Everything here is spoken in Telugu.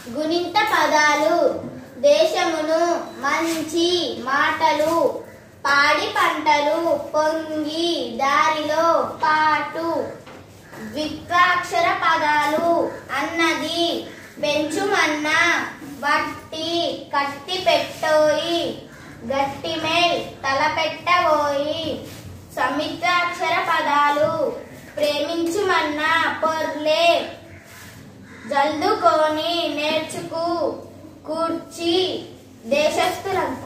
గుణింత పదాలు దేశమును మంచి మాటలు పాడి పంటలు పొంగి దారిలో పాటు ద్విత్వాక్షర పదాలు అన్నది పెంచుమన్న వట్టి కట్టి పెట్టోయి గట్టిమేల్ తలపెట్టబోయి సమిత్రాక్షర పదాలు ప్రేమించుమన్న పొర్లే జల్దుకొని నేర్చుకు కూర్చి దేశస్థులంతా